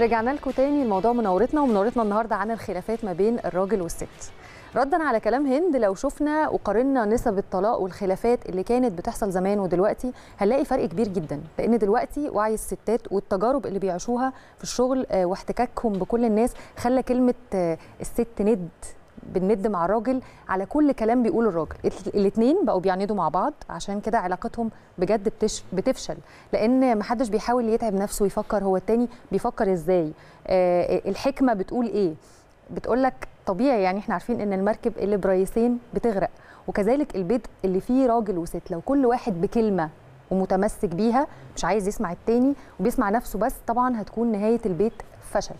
رجعنا لكم تاني الموضوع منورتنا ومنورتنا النهارده عن الخلافات ما بين الراجل والست ردا على كلام هند لو شفنا وقارنا نسب الطلاق والخلافات اللي كانت بتحصل زمان ودلوقتي هنلاقي فرق كبير جدا لان دلوقتي وعي الستات والتجارب اللي بيعيشوها في الشغل آه، واحتكاكهم بكل الناس خلى كلمه آه، الست ند بنند مع الراجل على كل كلام بيقوله الراجل الاثنين بقوا بيعاندوا مع بعض عشان كده علاقتهم بجد بتش... بتفشل لان محدش بيحاول يتعب نفسه ويفكر هو التاني بيفكر ازاي آه الحكمه بتقول ايه بتقول لك طبيعي يعني احنا عارفين ان المركب اللي بريسين بتغرق وكذلك البيت اللي فيه راجل وست لو كل واحد بكلمه ومتمسك بيها مش عايز يسمع التاني وبيسمع نفسه بس طبعا هتكون نهايه البيت فشل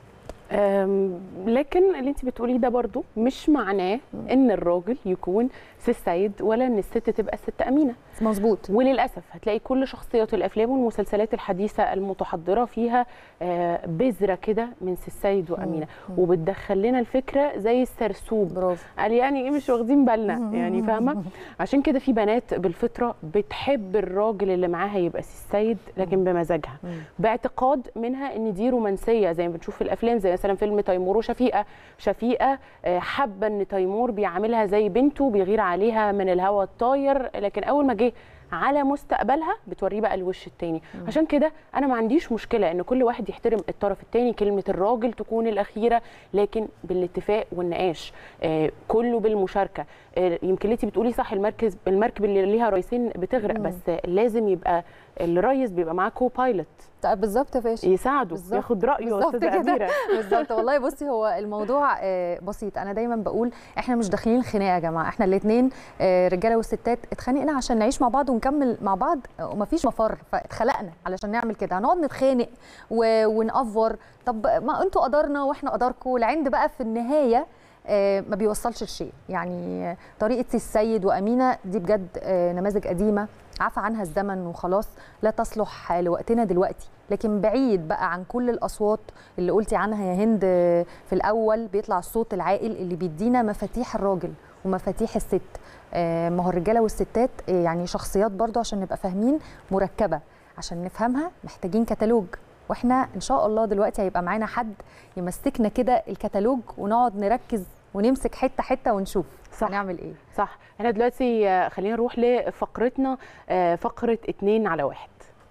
أم، لكن اللي انت بتقوليه ده برضو مش معناه ان الراجل يكون سي السيد ولا ان الست تبقى الست امينه مظبوط وللاسف هتلاقي كل شخصيات الافلام والمسلسلات الحديثه المتحضره فيها آه، بذره كده من سي السيد وامينه وبتدخل لنا الفكره زي السرسوب برافو قال يعني ايه مش واخدين بالنا يعني فاهمه عشان كده في بنات بالفطره بتحب الراجل اللي معاها يبقى سي السيد لكن بمزاجها باعتقاد منها ان دي رومانسيه زي ما بنشوف في الافلام زي مثلا فيلم تيمور وشفيقه شفيقه آه، حابه ان تيمور بيعاملها زي بنته بيغير عليها من الهوا الطاير لكن اول ما جه على مستقبلها بتوريه بقى الوش التاني عشان كده انا ما عنديش مشكله ان كل واحد يحترم الطرف التاني كلمه الراجل تكون الاخيره لكن بالاتفاق والنقاش آه كله بالمشاركه آه يمكن انت بتقولي صح المركز المركب اللي ليها رئيسين بتغرق بس لازم يبقى الريس بيبقى معاه كو بايلوت طيب بالظبط يا فاشل يساعده بالظبط. ياخد رايه يا بالظبط استاذه كده. اميره بالظبط والله بصي هو الموضوع آه، بسيط انا دايما بقول احنا مش داخلين خناقه يا جماعه احنا الاثنين الرجاله والستات اتخانقنا عشان نعيش مع بعض ونكمل مع بعض آه، ومفيش مفر فاتخلقنا علشان نعمل كده هنقعد نتخانق و- ونأفور طب ما انتوا قدرنا واحنا قدركم العند بقى في النهايه آه، ما بيوصلش لشيء يعني آه، طريقه سي السيد وامينه دي بجد آه، نماذج قديمه عفى عنها الزمن وخلاص لا تصلح لوقتنا دلوقتي لكن بعيد بقى عن كل الاصوات اللي قلتي عنها يا هند آه، في الاول بيطلع الصوت العاقل اللي بيدينا مفاتيح الراجل ومفاتيح الست آه، ما هو الرجاله والستات آه، يعني شخصيات برضو عشان نبقى فاهمين مركبه عشان نفهمها محتاجين كتالوج واحنا ان شاء الله دلوقتي هيبقى معانا حد يمسكنا كده الكتالوج ونقعد نركز ونمسك حته حته ونشوف صح. هنعمل ايه صح احنا دلوقتي آه، خلينا نروح لفقرتنا آه، فقره اتنين على واحد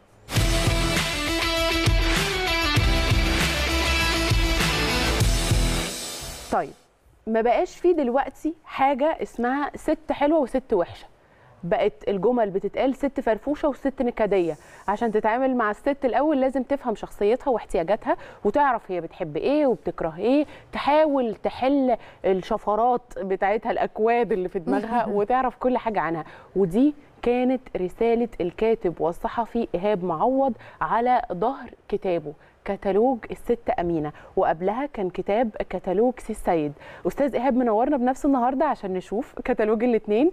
طيب ما بقاش في دلوقتي حاجه اسمها ست حلوه وست وحشه بقت الجمل بتتقال ست فرفوشه وست نكديه عشان تتعامل مع الست الاول لازم تفهم شخصيتها واحتياجاتها وتعرف هي بتحب ايه وبتكره ايه تحاول تحل الشفرات بتاعتها الاكواد اللي في دماغها وتعرف كل حاجه عنها ودي كانت رساله الكاتب والصحفي ايهاب معوض على ظهر كتابه كتالوج الست امينه وقبلها كان كتاب كتالوج سي السيد استاذ ايهاب منورنا بنفسه النهارده عشان نشوف كتالوج الاثنين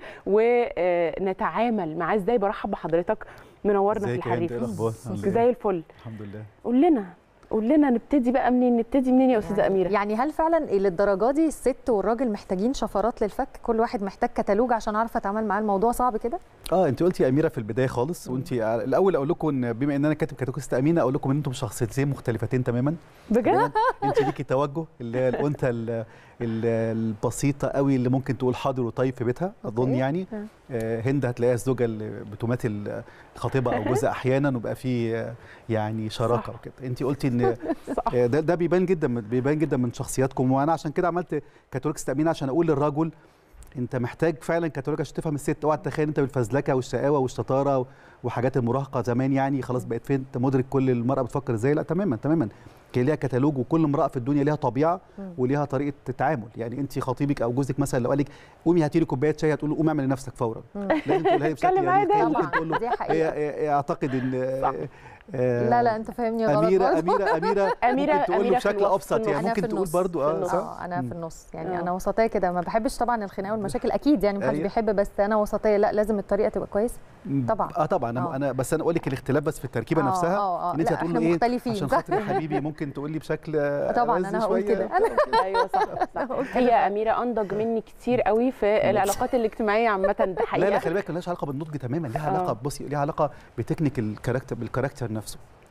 ونتعامل معاه ازاي برحب بحضرتك منورنا في ازيك يا هند؟ الحريف ايه الاخبار الحمد لله. زي الفل الحمد لله قول لنا قول لنا نبتدي بقى منين نبتدي منين يا استاذه اميره يعني هل فعلا للدرجه دي الست والراجل محتاجين شفرات للفك كل واحد محتاج كتالوج عشان اعرف اتعامل معاه الموضوع صعب كده اه انت قلتي يا اميره في البدايه خالص وانت الاول اقول لكم ان بما ان انا كاتب كاتيجوري امينه اقول لكم ان انتم شخصيتين مختلفتين تماما بجد انت ليكي توجه اللي هي الانثى ال- ال- البسيطه قوي اللي ممكن تقول حاضر وطيب في بيتها اظن أوكي. يعني آه، هند هتلاقيها الزوجه اللي بتماثل خطيبها او جوزها احيانا وبقى في آه، يعني شراكه صح. وكده انت قلتي ان صح آه، ده ده بيبان جدا من- بيبان جدا من شخصياتكم وانا عشان كده عملت كاتالوج تامين عشان اقول للرجل انت محتاج فعلا كاتالوج عشان تفهم الست اوعى تتخيل انت بالفزلكه والشقاوه والشطاره وحاجات المراهقه زمان يعني خلاص بقت فين انت مدرك كل المراه بتفكر ازاي لا تماما تماما كان ليها كتالوج وكل امراه في الدنيا ليها طبيعه وليها طريقه تعامل يعني انت خطيبك او جوزك مثلا لو قال لك قومي هاتي لي كوبايه شاي هتقول له قومي اعمل لنفسك فورا لازم تقولها لي بشكل اتكلم يعني عادي. ممكن طبعا تقول له دي هي حقيقه هي- اعتقد ان صح. آه، لا لا انت فاهمني غلط اميره برضه. اميره اميره أميرة- ممكن تقول أميرة له في بشكل الوسط، ابسط في يعني أنا ممكن في تقول النص، برضو في اه النص. صح اه انا مم. في النص يعني آه. انا وسطيه كده ما بحبش طبعا الخناقه والمشاكل اكيد يعني محدش أيوة. بيحب بس انا وسطيه لا لازم الطريقه تبقى كويسه طبعا. اه طبعا انا آه. انا بس انا اقول لك الاختلاف بس في التركيبه آه، نفسها آه، آه. ان انت لا، هتقول إحنا له ايه مختلفين، عشان صح. خاطر يا حبيبي ممكن تقول لي بشكل آه، طبعاً، رز أنا هقول شوية. كده. ايوه صح صح هي اميره انضج مني كتير قوي في العلاقات الاجتماعيه عامه ده لا حقيقه لا خلي بالك ملهاش علاقه بالنضج تماما ليها آه. علاقه بصي ليها علاقه بتكنيك الكاركتر بالكاركتر نفسه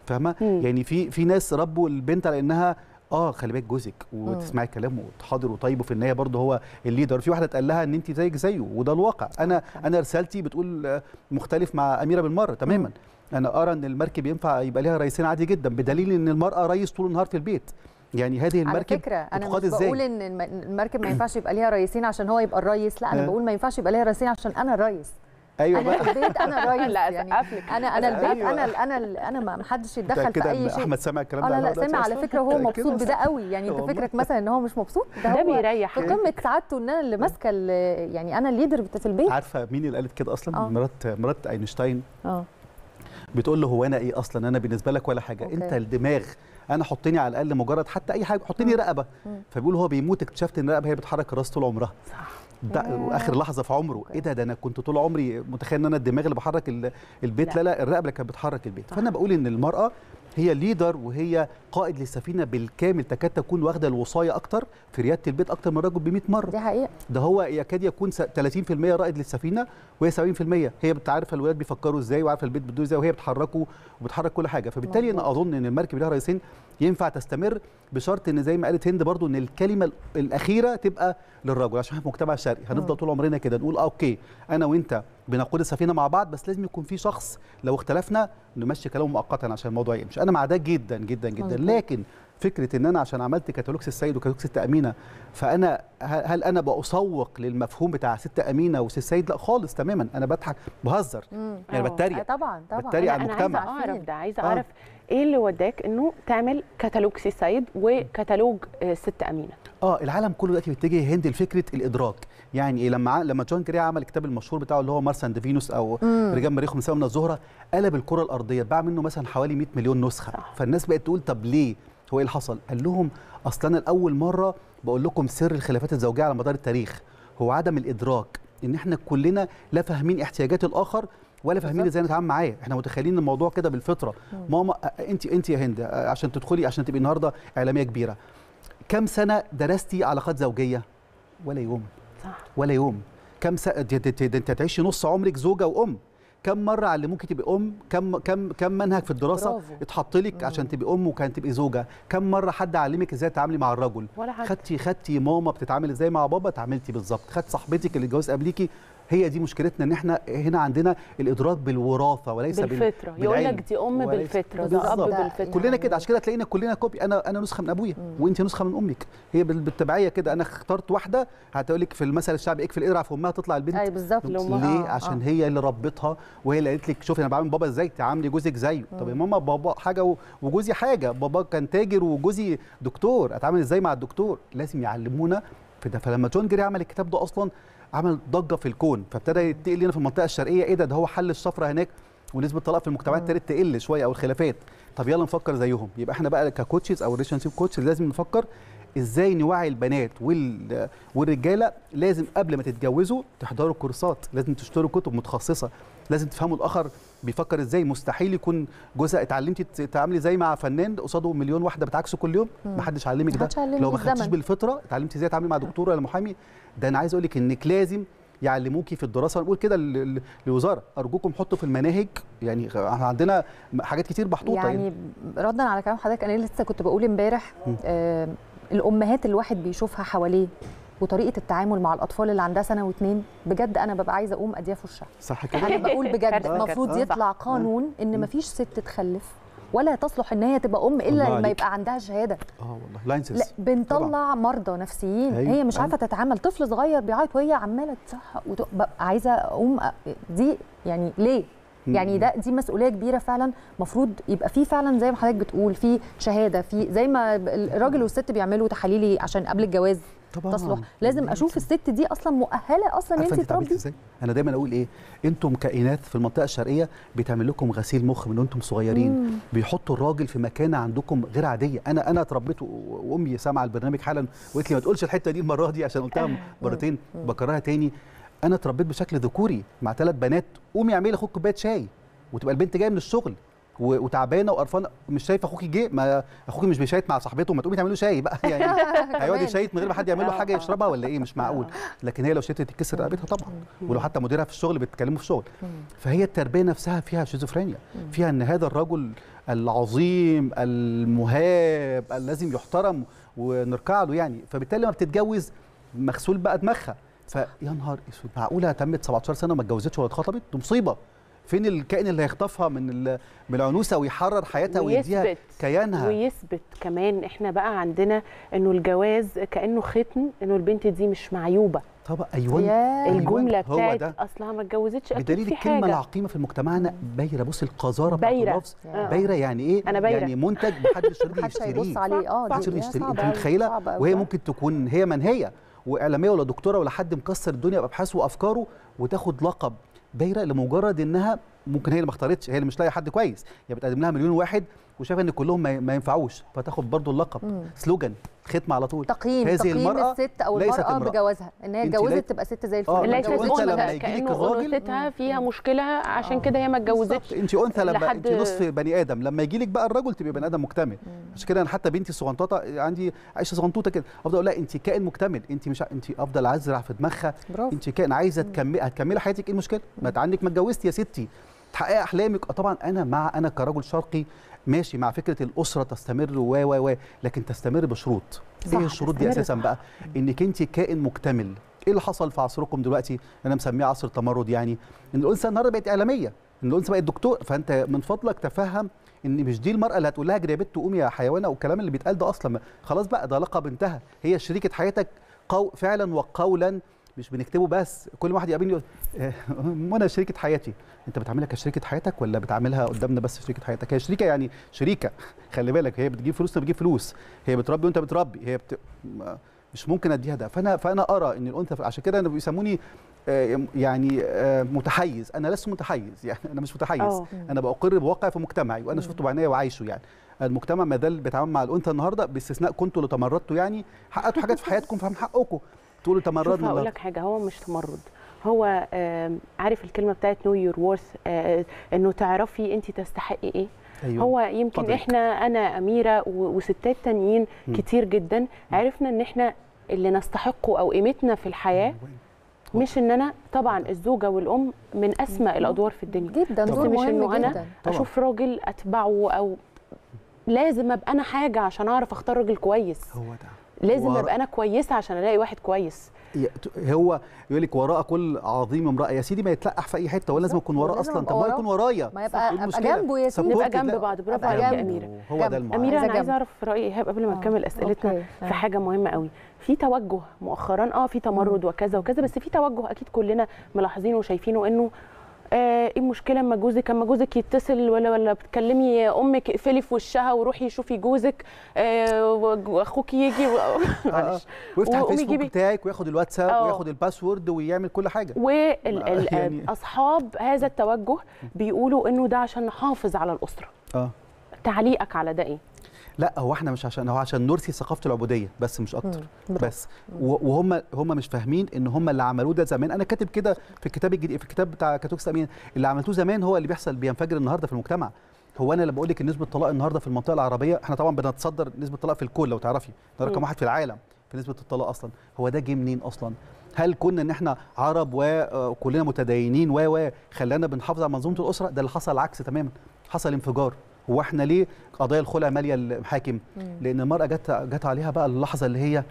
فاهمه مم. يعني في في ناس ربوا البنت على انها اه خلي بالك جوزك وتسمعي كلامه وتحاضر وطيب وفي النهايه برضه هو الليدر في واحده اتقال لها ان انت زيك زيه وده الواقع انا انا رسالتي بتقول آه، مختلف مع اميره بالمره تماما انا ارى ان المركب ينفع يبقى ليها رئيسين عادي جدا بدليل ان المراه رئيس طول النهار في البيت يعني هذه على المركب فكره انا بتقاد مش ازاي بقول ان الم- المركب ما ينفعش يبقى ليها رئيسين عشان هو يبقى الرئيس لا انا آه. بقول ما ينفعش يبقى ليها رئيسين عشان انا الرئيس ايوه انا بقى في البيت انا الرئيس لا يعني اسقف لك انا انا البيت أيوة. انا ال- انا ال- انا ما ما حدش يتدخل في كده اي إن شيء احمد سامع الكلام اه ده لا لا دلوقتي سامع على أصلاً؟ فكره وهو كده مبسوط بده صح. قوي يعني انت والله. فكرك مثلا ان هو مش مبسوط ده, ده هو بيريح في قمه سعادته ان انا اللي ماسكه ال- يعني انا الليدر بت- في البيت عارفه مين اللي قالت كده اصلا آه. مرات مرات اينشتاين اه بتقول له هو انا ايه اصلا انا بالنسبه لك ولا حاجه أوكي. انت الدماغ انا حطني على الاقل مجرد حتى اي حاجه حطني رقبه مم. فبيقول هو بيموت اكتشفت ان الرقبه هي بتحرك الراس طول عمرها صح ده ياه. اخر لحظه في عمره ايه ده ده انا كنت طول عمري متخيل ان انا الدماغ اللي بحرك ال- البيت لا لا. لا الرقبه اللي كانت بتحرك البيت صح. فانا بقول ان المراه هي ليدر وهي قائد للسفينه بالكامل تكاد تكون واخده الوصايه اكتر في رياده البيت اكتر من الرجل ب 100 مره دي حقيقه ده هو يكاد يكون س- 30% رائد للسفينه وهي 70% هي بتعرف الولاد بيفكروا ازاي وعارفه البيت بتدور ازاي وهي بتحركه وبتحرك كل حاجه فبالتالي انا مظبوط. اظن ان المركب لها رئيسين ينفع تستمر بشرط ان زي ما قالت هند برضو ان الكلمه ال- الاخيره تبقى للرجل عشان احنا في مجتمع شرقي هنفضل طول عمرنا كده نقول آه اوكي انا وانت بنقود السفينه مع بعض بس لازم يكون في شخص لو اختلفنا نمشي كلامه مؤقتا عشان الموضوع يمشي انا مع ده جدا جدا جدا مظبوط. لكن فكره ان انا عشان عملت كتالوج السيد وكتالوج ست امينه فانا هل هل انا بسوق للمفهوم بتاع ست امينه وست سيد لا خالص تماما انا بضحك بهزر مم. يعني آه. آه بتريق طبعا طبعا بتريق على انا المجتمع. عايزه اعرف عارفين. ده عايزه آه. اعرف ايه اللي وداك انه تعمل كتالوج سي سيد وكتالوج آه، ست امينه اه العالم كله دلوقتي بيتجه هند لفكره الادراك يعني ايه لما ع- لما جون جري عمل الكتاب المشهور بتاعه اللي هو مارس اند فينوس او مم. رجال مريخ ومساء من الزهره قلب الكره الارضيه باع منه مثلا حوالي 100 مليون نسخه صح. فالناس بقت تقول طب ليه هو ايه اللي حصل قال لهم اصل انا لاول مره بقول لكم سر الخلافات الزوجيه على مدار التاريخ هو عدم الادراك ان احنا كلنا لا فاهمين احتياجات الاخر ولا فاهمين بالظبط. ازاي نتعامل معاه احنا متخيلين الموضوع كده بالفطره ماما انت انت يا هند آه، عشان تدخلي عشان تبقي النهارده اعلاميه كبيره كم سنه درستي علاقات زوجيه ولا يوم صح ولا يوم كم س... ده- ده- ده- ده انت هتعيشي نص عمرك زوجه وام كم مره علموكي تبقي ام كم كم كم منهج في الدراسه برافو. اتحط لك عشان تبقي ام وكانت تبقي زوجه كم مره حد علمك ازاي تتعاملي مع الرجل ولا حاجه خدتي خدتي ماما بتتعامل ازاي مع بابا اتعاملتي بالظبط خدت صاحبتك اللي اتجوزت قبليكي هي دي مشكلتنا ان احنا هنا عندنا الادراك بالوراثه وليس بال- بالفطره يقول بالعلم. لك دي ام وليس- بالفطره ده اب بالظبط. بالفطره كلنا كده عشان كده تلاقينا كلنا كوبي انا انا نسخه من ابويا وانت نسخه من امك هي بال- بالتبعيه كده انا اخترت واحده هتقول لك في المثل الشعبي اكفي القدر في امها تطلع البنت اي بالظبط ليه آه، عشان آه. هي اللي ربتها وهي اللي قالت لك شوفي انا بعمل بابا ازاي تعاملي جوزك زيه طب يا ماما بابا حاجه و- وجوزي حاجه بابا كان تاجر وجوزي دكتور اتعامل ازاي مع الدكتور لازم يعلمونا في ده فلما جون جري عمل الكتاب ده اصلا عمل ضجه في الكون فابتدى يتقل لنا في المنطقه الشرقيه ايه ده ده هو حل الشفره هناك ونسبه الطلاق في المجتمعات ابتدت تقل شويه او الخلافات طب يلا نفكر زيهم يبقى احنا بقى ككوتشز او ريليشن شيب كوتشز لازم نفكر ازاي نوعي البنات وال... والرجاله لازم قبل ما تتجوزوا تحضروا كورسات لازم تشتروا كتب متخصصه لازم تفهموا الاخر بيفكر ازاي مستحيل يكون جوزها اتعلمتي تتعاملي زي مع فنان قصاده مليون واحده بتعكسه كل يوم ما حدش علمك ده محدش علمني لو ما خدتيش الزمن. بالفطره اتعلمتي ازاي تتعاملي مع دكتور ولا محامي ده انا عايز اقول لك انك لازم يعلموكي في الدراسه نقول كده لل- لل- للوزاره ارجوكم حطوا في المناهج يعني احنا عندنا حاجات كتير محطوطه يعني ردا على كلام حضرتك انا لسه كنت بقول امبارح آه الامهات اللي الواحد بيشوفها حواليه وطريقه التعامل مع الاطفال اللي عندها سنه واتنين بجد انا ببقى عايزه اقوم اديها في وشها صح كده انا بقول بجد كارثة. المفروض آه. يطلع قانون ان مفيش ست تخلف ولا تصلح ان هي تبقى ام الله الا لما عليك. يبقى عندها شهاده اه والله لاينسز لا بنطلع مرضى نفسيين أيوة، هي مش أيوة. عارفه تتعامل طفل صغير بيعيط وهي عماله تصح وت- ببقى عايزه اقوم أ- دي يعني ليه يعني ده دي مسؤوليه كبيره فعلا المفروض يبقى في فعلا زي ما حضرتك بتقول في شهاده في زي ما الراجل والست بيعملوا تحاليل عشان قبل الجواز طبعا تصلح لازم اشوف الست دي اصلا مؤهله اصلا ان عارفه انت انت اتعاملتي تربي ازاي؟ انا دايما اقول ايه؟ انتم كائنات في المنطقه الشرقيه بيتعمل لكم غسيل مخ من وانتم صغيرين بيحطوا الراجل في مكانه عندكم غير عاديه انا انا اتربيت و- وامي سامعه البرنامج حالا وقالت لي ما تقولش الحته دي المره دي عشان قلتها مرتين بكررها تاني انا اتربيت بشكل ذكوري مع ثلاث بنات قومي اعملي لاخوك كوبايه شاي وتبقى البنت جايه من الشغل و- وتعبانه وقرفانه مش شايفه اخوكي جه ما اخوكي مش بيشيت مع صاحبته ما تقومي تعملي له شاي بقى يعني هيقعد كمان. يشيت من غير ما حد يعمل له حاجه يشربها ولا ايه مش معقول لكن هي لو شتت تتكسر رقبتها طبعا ولو حتى مديرها في الشغل بتكلمه في الشغل فهي التربيه نفسها فيها شيزوفرينيا فيها ان هذا الرجل العظيم المهاب الذي يحترم ونركع له يعني فبالتالي لما بتتجوز مغسول بقى دماغها فيا نهار اسود معقوله تمت 17 سنه وما اتجوزتش ولا اتخطبت دي مصيبه فين الكائن اللي هيخطفها من ال- من العنوسه ويحرر حياتها ويديها ويثبت كيانها ويثبت كمان احنا بقى عندنا انه الجواز كانه ختم انه البنت دي مش معيوبه طبعا ايوه ياه. أيوة، الجمله هو بتاعت ده. اصلها ما اتجوزتش اكيد بدليل في الكلمه حاجه العقيمه في مجتمعنا بايره بص القذاره بتاعت بايرة. اللفظ آه. بايره يعني ايه أنا بايرة. يعني منتج محدش راضي محدش هيبص يشتريه عليه اه محدش دي- راضي يا يشتريه صعبة انت أوي، متخيله صعبة أوي. وهي ممكن تكون هي منهيه واعلاميه ولا دكتوره ولا حد مكسر الدنيا بابحاثه وافكاره وتاخد لقب بايره لمجرد انها ممكن هي اللي ما اختارتش هي اللي مش لاقيه حد كويس هي بتقدم لها مليون واحد وشايفه ان كلهم ما ما ينفعوش فتاخد برضو اللقب مم. سلوجان ختم على طول تقييم هذه تقييم المرأة الست او ليست المراه امرأة. بجوازها ان هي أنت اتجوزت لا- تبقى ست زي الفل آه، ما لا أنت اتجوزتش أنثى كأنه لما تبقى- يجيلك كانه الراجل- انوثتها فيها مم. مشكله عشان آه. كده هي ما اتجوزتش انت انثى لما لحد- انت نصف بني ادم لما يجي لك بقى الرجل تبقى بني ادم مكتمل عشان كده انا حتى بنتي الصغنطوطه عندي عايشه صغنطوطه كده افضل اقول لها انت كائن مكتمل انت مش ع- انت افضل ازرع في دماغها برافو انت كائن عايزه تكملي هتكملي حياتك ايه المشكله ما انت عندك ما اتجوزتي يا ستي تحققي احلامك آه طبعا انا مع انا كرجل شرقي ماشي مع فكره الاسره تستمر و و و لكن تستمر بشروط صح، ايه الشروط دي تستمر اساسا بقى انك انت كائن مكتمل ايه اللي حصل في عصركم دلوقتي انا مسميه عصر التمرد يعني ان الانثى النهارده بقت اعلاميه ان الانثى بقت دكتور فانت من فضلك تفهم ان مش دي المراه اللي هتقول لها اجري يا بت قومي يا حيوانه والكلام اللي بيتقال ده اصلا خلاص بقى ده لقب انتهى هي شريكه حياتك قو فعلا وقولا مش بنكتبه بس كل واحد يقابلني يقول آه، منى شريكه حياتي انت بتعملها كشريكه حياتك ولا بتعملها قدامنا بس شريكه حياتك هي شريكه يعني شريكه خلي بالك هي بتجيب فلوس انت بتجيب فلوس هي بتربي وانت بتربي هي بت... ما- مش ممكن اديها ده فانا فانا ارى ان الانثى عشان كده انا بيسموني آه، يعني آه، متحيز انا لست متحيز يعني انا مش متحيز اه انا بقر بواقع في مجتمعي وانا شفته بعينيا وعايشه يعني المجتمع ما زال بيتعامل مع الانثى النهارده باستثناء كنتوا اللي تمردتوا يعني حققتوا حاجات في حياتكم فمن حقكم تقولوا شوف تمردنا هقول النهاردة. لك حاجه هو مش تمرد هو آم، عارف الكلمه بتاعت نو يور وورث انه تعرفي انت تستحقي ايه أيوة. هو يمكن قدرك. احنا انا اميره و- وستات تانيين مم. كتير جدا عرفنا ان احنا اللي نستحقه او قيمتنا في الحياه هو مش ان انا طبعا الزوجه والام من اسمى الادوار في الدنيا جدا بس دور مش مهم إنه أنا جدا طبعاً. اشوف راجل اتبعه او لازم ابقى انا حاجه عشان اعرف اختار راجل كويس هو ده لازم ورا- ابقى انا كويسه عشان الاقي واحد كويس ي- هو يقول لك وراء كل عظيم امراه يا سيدي ما يتلقح في اي حته ولا لازم بالظبط، يكون وراه ولازم اصلا أبقى طب ما وراه. يكون ورايا ما إيه يبقى ابقى المشكلة؟ جنبه يا سيدي نبقى Support جنب ده. بعض برافو أبقى عليك يا جنبه. اميره هو ده جنب. المعنى اميره انا عايزة عايزه جنب. اعرف راي ايهاب قبل ما آه، نكمل اسئلتنا أوكي. في آه. حاجه مهمه قوي في توجه مؤخرا اه في تمرد وكذا وكذا بس في توجه اكيد كلنا ملاحظينه وشايفينه انه آه، ايه المشكله اما جوزك اما جوزك يتصل ولا ولا بتكلمي امك اقفلي في وشها وروحي شوفي جوزك آه، واخوك يجي و... آه، آه. معلش ويفتح وقومي الفيسبوك جيبي- بتاعك وياخد الواتساب آه. وياخد الباسورد ويعمل كل حاجه واصحاب يعني- هذا التوجه بيقولوا انه ده عشان نحافظ على الاسره اه تعليقك على ده ايه لا هو احنا مش عشان هو عشان نرثي ثقافه العبوديه بس مش اكتر مم. برافو. بس و- وهم هم مش فاهمين ان هم اللي عملوه ده زمان انا كاتب كده في الكتاب الجديد في الكتاب بتاع كاتوكس امين اللي عملتوه زمان هو اللي بيحصل بينفجر النهارده في المجتمع هو انا لما بقول لك ان نسبه الطلاق النهارده في المنطقه العربيه احنا طبعا بنتصدر نسبه الطلاق في الكل لو تعرفي ده رقم مم. واحد في العالم في نسبه الطلاق اصلا هو ده جه منين اصلا هل كنا ان احنا عرب وكلنا متدينين و و خلانا بنحافظ على منظومه الاسره ده اللي حصل العكس تماما حصل انفجار هو احنا ليه قضايا الخلع ماليه المحاكم مم. لان المراه جت جت عليها بقى اللحظه اللي هي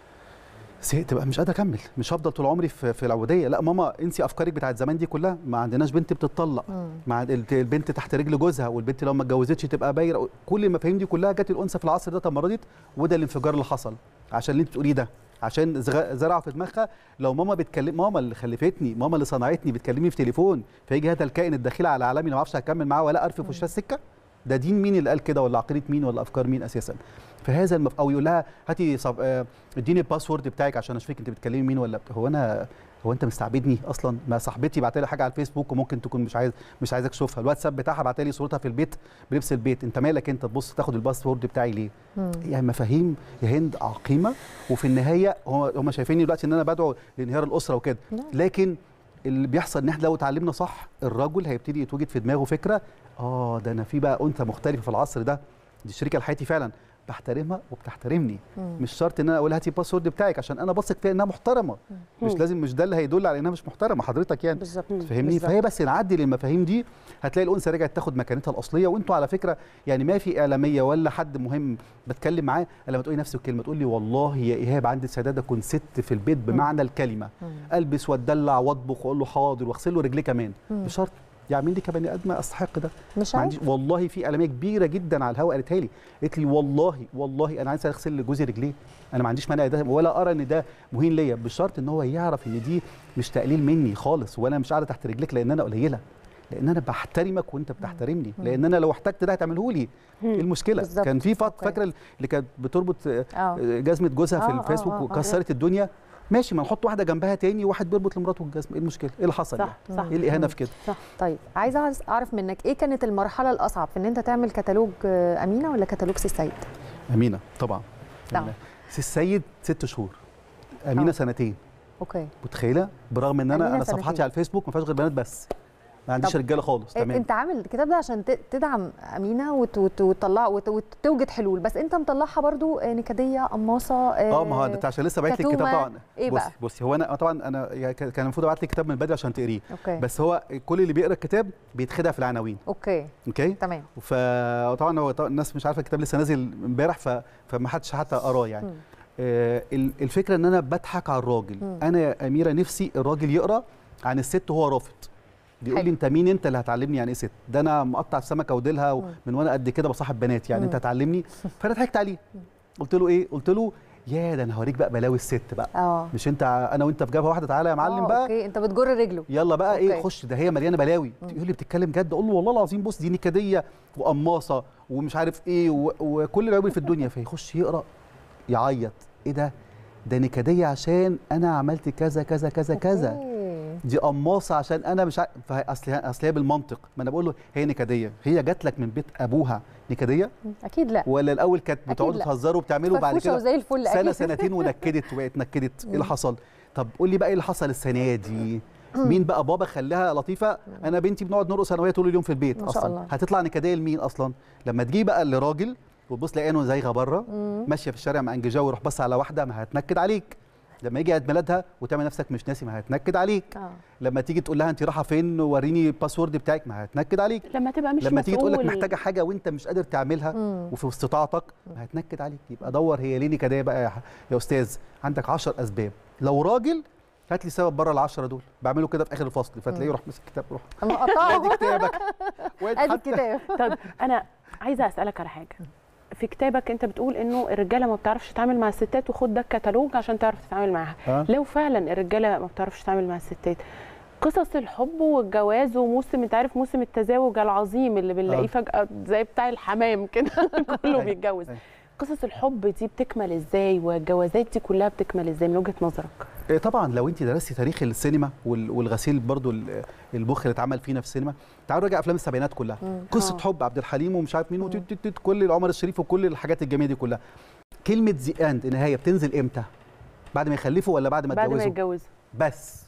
زهقت بقى مش قادره اكمل مش هفضل طول عمري في, في العبوديه لا ماما انسي افكارك بتاعت زمان دي كلها ما عندناش بنت بتطلق مم. مع الت- البنت تحت رجل جوزها والبنت لو ما اتجوزتش تبقى بايره كل المفاهيم دي كلها جت الانثى في العصر ده تمردت وده الانفجار اللي حصل عشان اللي انت بتقوليه ده عشان زغ- زرعوا في دماغها لو ماما بتكلم ماما اللي خلفتني ماما اللي صنعتني بتكلمني في تليفون فيجي هذا الكائن الداخلي على عالمي ما اعرفش هكمل معاه ولا ارفف وشها السكه ده دين مين اللي قال كده ولا عقيده مين ولا افكار مين اساسا فهذا المف... او يقول لها هاتي صف... آه، اديني الباسورد بتاعك عشان اشوفك انت بتكلمي مين ولا بت- هو انا هو انت مستعبدني اصلا ما صاحبتي بعت لي حاجه على الفيسبوك وممكن تكون مش عايز مش عايزك تشوفها الواتساب بتاعها بعت لي صورتها في البيت بلبس البيت انت مالك انت تبص تاخد الباسورد بتاعي ليه مم. يعني مفاهيم يا هند عقيمه وفي النهايه هم هم شايفيني دلوقتي ان انا بدعو لانهيار الاسره وكده لا. لكن اللي بيحصل ان احنا لو اتعلمنا صح الرجل هيبتدي يتوجد في دماغه فكره اه ده انا في بقى انثى مختلفه في العصر ده دي شريكه لحياتي فعلا بحترمها وبتحترمني مم. مش شرط ان انا اقول هاتي الباسورد بتاعك عشان انا بثق فيها انها محترمه مش مم. لازم مش ده اللي هيدل على انها مش محترمه حضرتك يعني بالظبط فاهمني بالظبط. فهي بس نعدل المفاهيم دي هتلاقي الانثى رجعت تاخد مكانتها الاصليه وانتوا على فكره يعني ما في اعلاميه ولا حد مهم بتكلم معاه الا لما تقولي نفس الكلمه تقول لي والله يا ايهاب عندي استعداد اكون ست في البيت بمعنى الكلمه مم. البس واتدلع واطبخ واقول له حاضر واغسل له رجليه كمان مم. بشرط يعمل لي كبني ادم استحق ده مش ما عارف عنديش والله في اعلاميه كبيره جدا على الهواء قالتها لي قالت لي والله والله انا عايز اغسل لجوزي رجليه انا ما عنديش مانع ده ولا ارى ان ده مهين ليا بشرط ان هو يعرف ان دي مش تقليل مني خالص وانا مش قاعده تحت رجليك لان انا قليله لان انا بحترمك وانت بتحترمني لان انا لو احتجت ده هتعمله لي ايه المشكله بالظبط. كان في فت أوكي. فاكره اللي كانت بتربط آه، اه جزمه جوزها في آه، آه، الفيسبوك آه، آه. وكسرت الدنيا ماشي ما نحط واحده جنبها تاني وواحد بيربط لمراته الجزمه ايه المشكله ايه اللي حصل صح يعني؟ صح ايه الاهانه في كده طيب عايزه أعرف- اعرف منك ايه كانت المرحله الاصعب في ان انت تعمل كتالوج آه، امينه ولا كتالوج سي السيد امينه طبعا نعم. سي السيد ست شهور امينه آه. سنتين اوكي متخيله برغم ان انا أمينة انا سنتين. صفحاتي على الفيسبوك ما فيهاش غير بنات بس ما عنديش طب رجاله خالص إيه، تمام انت عامل الكتاب ده عشان ت- تدعم امينه وت- وت- وتطلع وت- وتوجد حلول بس انت مطلعها برضو آه، نكديه قماصه اه ما هو ده عشان لسه باعت لي الكتاب كتومة. طبعا إيه بصي بقى؟ بصي هو انا آه طبعا انا يعني كان كان المفروض ابعت لي الكتاب من بدري عشان تقريه اوكي بس هو كل اللي بيقرا الكتاب بيتخدع في العناوين اوكي اوكي تمام فطبعا هو طبعا الناس مش عارفه الكتاب لسه نازل امبارح ف... فما حدش حتى قراه يعني مم. آه ال- الفكره ان انا بضحك على الراجل مم. انا يا اميره نفسي الراجل يقرا عن الست وهو رافض بيقول حلو. لي انت مين انت اللي هتعلمني يعني ايه ست ده انا مقطع السمكه وديلها مم. من وانا قد كده بصاحب بنات يعني مم. انت هتعلمني فانا ضحكت عليه قلت له ايه قلت له يا ده انا هوريك بقى بلاوي الست بقى اه مش انت انا وانت في جبهه واحده تعالى يا معلم آه، بقى اوكي انت بتجر رجله يلا بقى ايه أوكي. خش ده هي مليانه بلاوي يقول لي بتتكلم جد اقول له والله العظيم بص دي نكديه وقماصه ومش عارف ايه و... وكل العيوب اللي في الدنيا فيخش يقرا يعيط ايه ده ده نكديه عشان انا عملت كذا كذا كذا كذا أوكي. دي قماصه عشان انا مش عارف اصل اصل هي بالمنطق ما انا بقول له هي نكديه هي جات لك من بيت ابوها نكديه اكيد لا ولا الاول كانت أكيد بتقعدوا لا. تهزروا وبتعملوا بعد فرفوشة كده وزي الفل سنه أكيد. سنتين ونكدت وبقت نكدت ايه اللي مم. حصل طب قول لي بقى ايه اللي حصل السنه دي مين بقى بابا خلاها لطيفه انا بنتي بنقعد نرقص انا وهي طول اليوم في البيت ما شاء اصلا الله. هتطلع نكديه لمين اصلا لما تجي بقى لراجل وتبص تلاقي عينه زايغه بره مم. ماشيه في الشارع مع انججاو ويروح بص على واحده ما هتنكد عليك لما يجي عيد ميلادها وتعمل نفسك مش ناسي ما هتنكد عليك اه لما تيجي تقول لها انت رايحه فين وريني الباسورد بتاعك ما هتنكد عليك لما تبقى مش لما تيجي تقول لك مسؤول. محتاجه حاجه وانت مش قادر تعملها مم. وفي استطاعتك ما هتنكد عليك يبقى دور هي ليه نكديه بقى يا ح- يا استاذ عندك 10 اسباب لو راجل هات لي سبب بره العشرة دول بعمله كده في اخر الفصل فتلاقيه يروح ماسك كتاب يروح اما ادي قطعه كتابك وادي ادي حتى الكتاب طب انا عايزه اسالك على حاجه في كتابك انت بتقول انه الرجاله ما بتعرفش تتعامل مع الستات وخد ده الكتالوج عشان تعرف تتعامل معاها آه. لو فعلا الرجاله ما بتعرفش تتعامل مع الستات قصص الحب والجواز وموسم انت عارف موسم التزاوج العظيم اللي بنلاقيه آه. فجاه زي بتاع الحمام كده كله أيوة، بيتجوز أيوة. قصص الحب دي بتكمل ازاي والجوازات دي كلها بتكمل ازاي من وجهه نظرك إيه طبعا لو انت درستي تاريخ السينما وال- والغسيل برضو ال- المخ اللي اتعمل فينا في السينما تعالوا راجع افلام السبعينات كلها مم. قصه آه. حب عبد الحليم ومش عارف مين مم. وتت تت تت كل عمر الشريف وكل الحاجات الجميله دي كلها كلمه ذا اند النهايه بتنزل امتى بعد ما يخلفوا ولا بعد ما بعد ما يتجوزوا يتجوزوا بس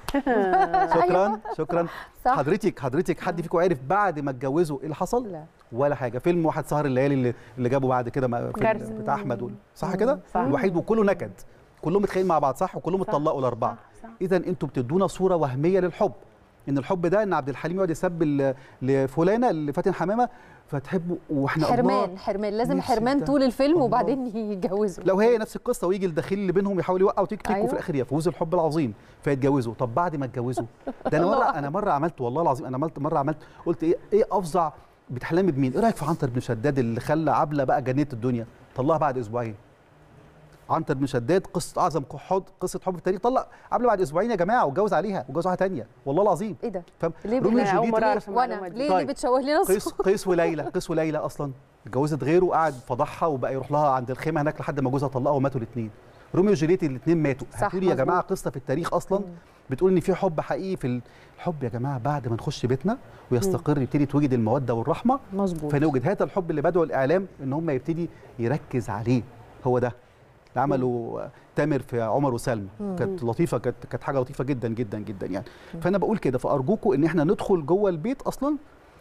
شكرا شكرا صح حضرتك حضرتك حد فيكم عارف بعد ما اتجوزوا ايه اللي حصل لا ولا حاجه فيلم واحد سهر الليالي اللي, اللي جابه بعد كده ما- فيلم جرس. بتاع احمد وال- صح مم. كده صح. الوحيد وكله نكد كلهم متخيلين مع بعض صح وكلهم صح. اتطلقوا الاربعه صح، صح. اذا انتوا بتدونا صوره وهميه للحب ان الحب ده ان عبد الحليم يقعد يسب ل- لفلانه اللي فاتن حمامه فتحبه واحنا الله حرمان حرمان لازم نفسي حرمان ده. طول الفيلم الله. وبعدين يتجوزوا لو هي نفس القصه ويجي الدخيل اللي بينهم يحاول يوقع وتيك تيك أيوة. وفي الاخر يفوز الحب العظيم فيتجوزوا طب بعد ما اتجوزوا ده انا مره انا مره عملت والله العظيم انا عملت مره عملت قلت ايه ايه افظع بتحلمي بمين ايه رايك في عنتر بن شداد اللي خلى عبله بقى جنيه الدنيا طلعها بعد اسبوعين عنتر بن شداد قصه اعظم حب قصه حب في التاريخ طلق عبله بعد اسبوعين يا جماعه واتجوز عليها واتجوز واحده ثانيه والله العظيم ايه ده فاهم ليه روميو بت- أنا أول وجوليت مرة ليه؟ أعرف وانا المعلومة دي. ليه طيب. اللي بتشوه لنا قيس قيس وليلى قيس وليلى اصلا اتجوزت غيره وقعد فضحها وبقى يروح لها عند الخيمه هناك لحد ما جوزها طلقها وماتوا الاثنين روميو وجوليت الاثنين ماتوا صح، هاتوا لي يا مظبوط. جماعه قصه في التاريخ اصلا بتقول ان في حب حقيقي في ال- الحب يا جماعه بعد ما نخش بيتنا ويستقر يبتدي توجد الموده والرحمه مظبوط فنوجد هذا الحب اللي بدعو الاعلام ان هم يبتدي يركز عليه هو ده اللي عمله تامر في عمر وسلمى مم. كانت لطيفه كانت كانت حاجه لطيفه جدا جدا جدا يعني فانا بقول كده فارجوكم ان احنا ندخل جوه البيت اصلا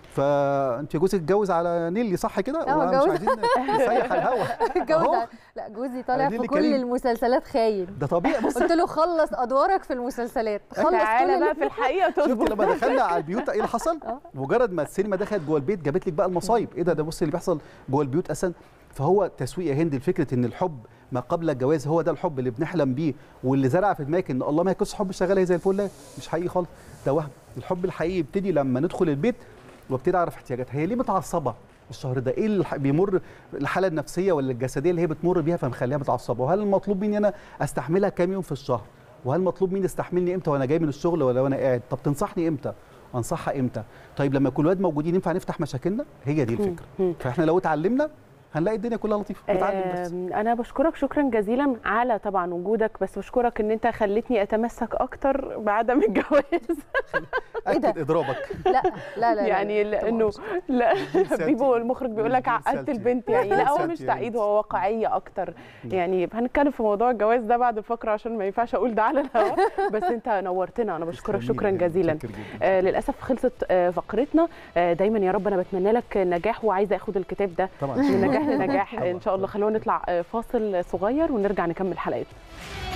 فانت جوزك اتجوز على نيلي صح كده؟ اه، ومش اتجوز. عايزين نسيح الهوا اتجوز أهو. على- لا جوزي طالع أديني في كل كريم. المسلسلات خاين ده طبيعي بص قلت له خلص ادوارك في المسلسلات خلص كل تعالى بقى اللي- في الحقيقه شفت تظبط لما دخلنا على البيوت ايه اللي حصل؟ اه. مجرد ما السينما دخلت جوه البيت جابت لك بقى المصايب ايه ده ده بص اللي بيحصل جوه البيوت اساسا فهو تسويق يا هند الفكره ان الحب ما قبل الجواز هو ده الحب اللي بنحلم بيه واللي زرع في دماغك ان الله ما يكونش حب شغال هي زي الفل لا مش حقيقي خالص ده وهم الحب الحقيقي يبتدي لما ندخل البيت وابتدي اعرف احتياجاتها هي ليه متعصبه الشهر ده ايه اللي ح- بيمر الحاله النفسيه ولا الجسديه اللي هي بتمر بيها فمخليها متعصبه وهل المطلوب مني انا استحملها كام يوم في الشهر وهل مطلوب مني يستحملني امتى وانا جاي من الشغل ولا وانا قاعد طب تنصحني امتى انصحها امتى طيب لما يكون الولاد موجودين ينفع نفتح مشاكلنا هي دي الفكره مم. فاحنا لو اتعلمنا هنلاقي الدنيا كلها لطيفه نتعلم بس آم، انا بشكرك شكرا جزيلا على طبعا وجودك بس بشكرك ان انت خلتني اتمسك اكتر بعدم الجواز إيه ده؟ اكد اضرابك لا لا لا, لا يعني لا. لانه لا رسالتي. بيبو المخرج بيقول لك دي عقدت رسالتي. البنت يعني لا هو رسالتي مش يا تعقيد بنت. هو واقعيه اكتر يعني هنتكلم في موضوع الجواز ده بعد الفقره عشان ما ينفعش اقول ده على الهواء بس انت نورتنا انا بشكرك تسلمي شكرا يا هند، جزيلا متشكر جداً. آه للاسف خلصت آه فقرتنا آه دايما يا رب انا بتمنى لك نجاح وعايزه اخد الكتاب ده طبعا من نجاح لنجاح طبعاً. ان شاء الله خلونا نطلع آه، فاصل صغير ونرجع نكمل حلقتنا